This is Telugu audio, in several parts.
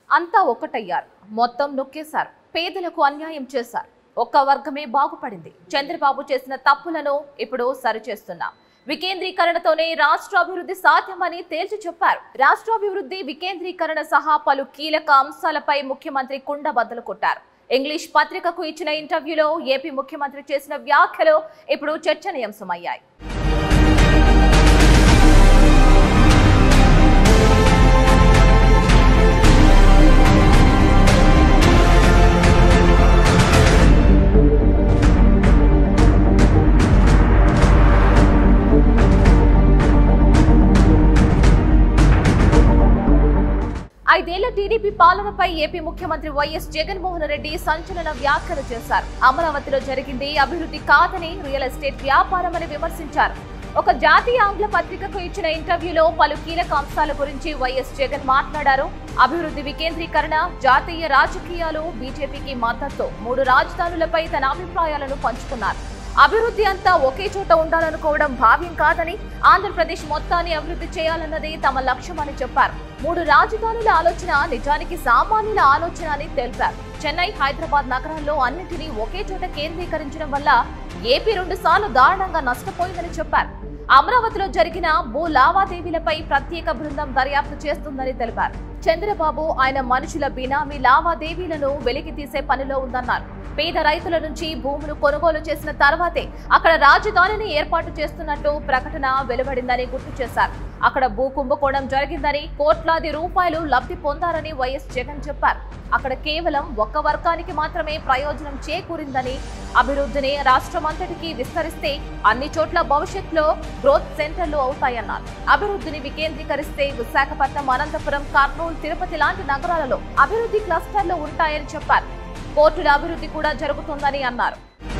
అంతా ఒక్కటయ్యారు మొత్తం నొక్కేశారు పేదలకు అన్యాయం చేశారు ఒక్క వర్గమే బాగుపడింది చంద్రబాబు చేసిన తప్పులను ఇప్పుడు సరిచేస్తున్నాం వికేంద్రీకరణతోనే రాష్ట్రాభివృద్ధి సాధ్యమని తేల్చి చెప్పారు రాష్ట్రాభివృద్ధి వికేంద్రీకరణ సహా పలు కీలక అంశాలపై ముఖ్యమంత్రి కుండ బద్దలు కొట్టారు ఇంగ్లీష్ పత్రికకు ఇచ్చిన ఇంటర్వ్యూలో ఏపీ ముఖ్యమంత్రి చేసిన వ్యాఖ్యలు ఇప్పుడు చర్చనీయాంశమయ్యాయి ఐదేళ్ల టీడీపీ పాలనపై ఏపీ ముఖ్యమంత్రి వైఎస్ జగన్మోహన్ రెడ్డి సంచలన వ్యాఖ్యలు చేశారు అమరావతిలో జరిగింది అభివృద్ధి కాదని రియల్ ఎస్టేట్ వ్యాపారమని విమర్శించారు ఒక జాతీయ ఆంగ్ల పత్రికకు ఇచ్చిన ఇంటర్వ్యూలో పలు కీలక అంశాల గురించి వైఎస్ జగన్ మాట్లాడారు అభివృద్ధి వికేంద్రీకరణ జాతీయ రాజకీయాలు బీజేపీకి మద్దతు మూడు రాజధానులపై తన అభిప్రాయాలను పంచుకున్నారు అభివృద్ధి అంతా ఒకే చోట ఉండాలనుకోవడం భావ్యం కాదని ఆంధ్రప్రదేశ్ మొత్తాన్ని అభివృద్ధి చేయాలన్నదే తమ లక్ష్యమని చెప్పారు మూడు రాజధానుల ఆలోచన నిజానికి సామాన్యుల ఆలోచన అని తెలిపారు చెన్నై హైదరాబాద్ నగరాల్లో అన్నింటినీ ఒకే చోట కేంద్రీకరించడం వల్ల ఏపీ రెండు సార్లు దారుణంగా నష్టపోయిందని చెప్పారు అమరావతిలో జరిగిన భూ లావాదేవీలపై ప్రత్యేక బృందం దర్యాప్తు చేస్తుందని తెలిపారు చంద్రబాబు ఆయన మనుషుల బినామీ లావాదేవీలను వెలికి తీసే పనిలో ఉందన్నారు పేద రైతుల నుంచి భూములు కొనుగోలు చేసిన తర్వాతే అక్కడ రాజధానిని ఏర్పాటు చేస్తున్నట్టు ప్రకటన వెలువడిందని గుర్తు చేశారు అక్కడ భూ కుంభకోణం జరిగిందని కోట్లాది రూపాయలు లబ్ధి పొందారని వైఎస్ జగన్ చెప్పారు అక్కడ కేవలం ఒక్క వర్గానికి మాత్రమే ప్రయోజనం చేకూరిందని అభివృద్ధిని రాష్ట్రమంతటికి విస్తరిస్తే అన్ని చోట్ల భవిష్యత్తులో గ్రోత్ సెంటర్లు అవుతాయన్నారు అభివృద్ధిని వికేంద్రీకరిస్తే విశాఖపట్నం అనంతపురం కర్నూలు తిరుపతి లాంటి నగరాలలో అభివృద్ధి క్లస్టర్లు ఉంటాయని చెప్పారు పోర్టుల అభివృద్ధి కూడా జరుగుతుందని అన్నారు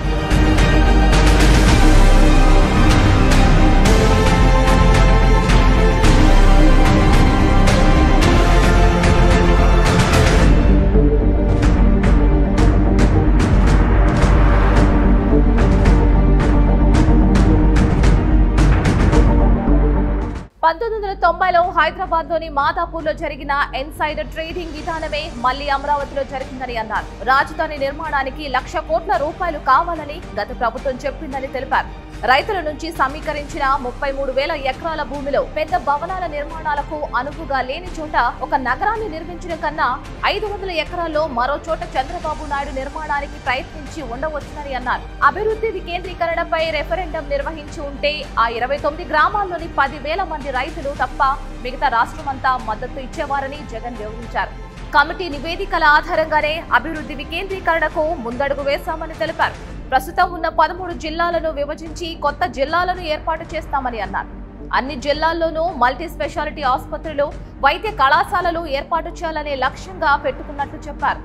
పంతొమ్మిది వందల తొంభైలో హైదరాబాద్ లోని మాదాపూర్ లో జరిగిన ఎన్సైడర్ ట్రేడింగ్ విధానమే మళ్లీ అమరావతిలో జరిగిందని అన్నారు రాజధాని నిర్మాణానికి లక్ష కోట్ల రూపాయలు కావాలని గత ప్రభుత్వం చెప్పిందని తెలిపారు రైతుల నుంచి సమీకరించిన ముప్పై మూడు వేల ఎకరాల భూమిలో పెద్ద భవనాల నిర్మాణాలకు అనువుగా లేని చోట ఒక నగరాన్ని నిర్మించడం కన్నా ఐదు వందల ఎకరాల్లో మరో చోట చంద్రబాబు నాయుడు నిర్మాణానికి ప్రయత్నించి ఉండవచ్చునని అన్నారు అభివృద్ధి వికేంద్రీకరణపై రెఫరెండం నిర్వహించి ఉంటే ఆ ఇరవై తొమ్మిది గ్రామాల్లోని పదివేల మంది రైతులు తప్ప మిగతా రాష్ట్రమంతా మద్దతు ఇచ్చేవారని జగన్ వివరించారు కమిటీ నివేదికల ఆధారంగానే అభివృద్ధి వికేంద్రీకరణకు ముందడుగు వేశామని తెలిపారు ప్రస్తుతం ఉన్న పదమూడు జిల్లాలను విభజించి కొత్త జిల్లాలను ఏర్పాటు చేస్తామని అన్నారు అన్ని జిల్లాల్లోనూ మల్టీ స్పెషాలిటీ ఆసుపత్రులు వైద్య కళాశాలలు ఏర్పాటు చేయాలనే లక్ష్యంగా పెట్టుకున్నట్లు చెప్పారు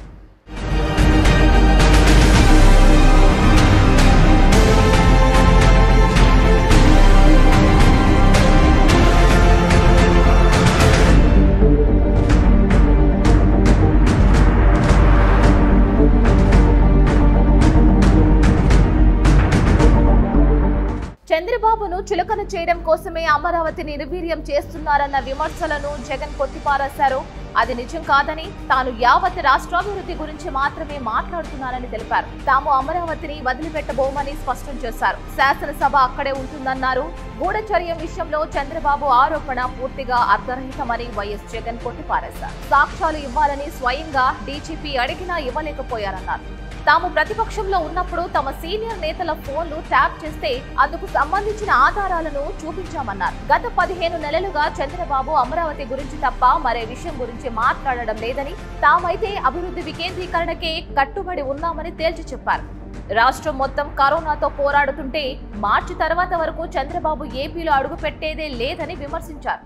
చంద్రబాబును చులకన చేయడం కోసమే అమరావతిని నిర్వీర్యం చేస్తున్నారన్న విమర్శలను జగన్ కొట్టిపారేశారు అది నిజం కాదని తాను యావత్ రాష్ట్రాభివృద్ధి గురించి మాత్రమే మాట్లాడుతున్నానని తెలిపారు తాము అమరావతిని వదిలిపెట్టబోమని స్పష్టం చేశారు శాసనసభ అక్కడే ఉంటుందన్నారు గూఢచర్యం విషయంలో చంద్రబాబు ఆరోపణ పూర్తిగా అర్ధరహితమని వైఎస్ జగన్ కొట్టిపారేశారు సాక్ష్యాలు ఇవ్వాలని స్వయంగా డీజీపీ అడిగినా ఇవ్వలేకపోయారన్నారు తాము ప్రతిపక్షంలో ఉన్నప్పుడు తమ సీనియర్ నేతల ఫోన్లు ట్యాప్ చేస్తే అందుకు సంబంధించిన ఆధారాలను చూపించామన్నారు గత పదిహేను నెలలుగా చంద్రబాబు అమరావతి గురించి తప్ప మరే విషయం గురించి మాట్లాడడం లేదని తామైతే అభివృద్ధి వికేంద్రీకరణకే కట్టుబడి ఉన్నామని తేల్చి చెప్పారు రాష్ట్రం మొత్తం కరోనాతో పోరాడుతుంటే మార్చి తర్వాత వరకు చంద్రబాబు ఏపీలో అడుగు పెట్టేదే లేదని విమర్శించారు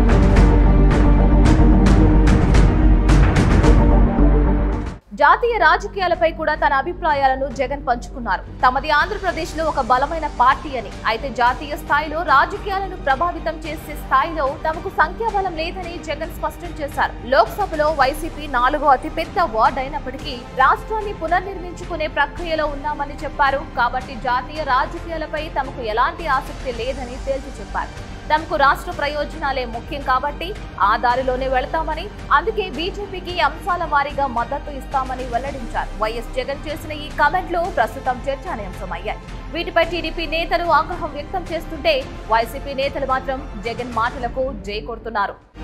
జాతీయ రాజకీయాలపై కూడా తన అభిప్రాయాలను జగన్ పంచుకున్నారు తమది ఆంధ్రప్రదేశ్ లో ఒక బలమైన పార్టీ అని అయితే జాతీయ స్థాయిలో రాజకీయాలను ప్రభావితం చేసే స్థాయిలో తమకు సంఖ్యాబలం లేదని జగన్ స్పష్టం చేశారు లోక్సభలో వైసీపీ నాలుగో అతిపెద్ద వార్డ్ అయినప్పటికీ రాష్ట్రాన్ని పునర్నిర్మించుకునే ప్రక్రియలో ఉన్నామని చెప్పారు కాబట్టి జాతీయ రాజకీయాలపై తమకు ఎలాంటి ఆసక్తి లేదని తేల్చి చెప్పారు తమకు రాష్ట్ర ప్రయోజనాలే ముఖ్యం కాబట్టి ఆ దారిలోనే వెళతామని అందుకే బీజేపీకి అంశాల వారీగా మద్దతు ఇస్తామని వెల్లడించారు వైఎస్ జగన్ చేసిన ఈ కామెంట్లు ప్రస్తుతం చర్చానీయాంశమయ్యాయి వీటిపై టీడీపీ నేతలు ఆగ్రహం వ్యక్తం చేస్తుంటే వైసీపీ నేతలు మాత్రం జగన్ మాటలకు జై కొడుతున్నారు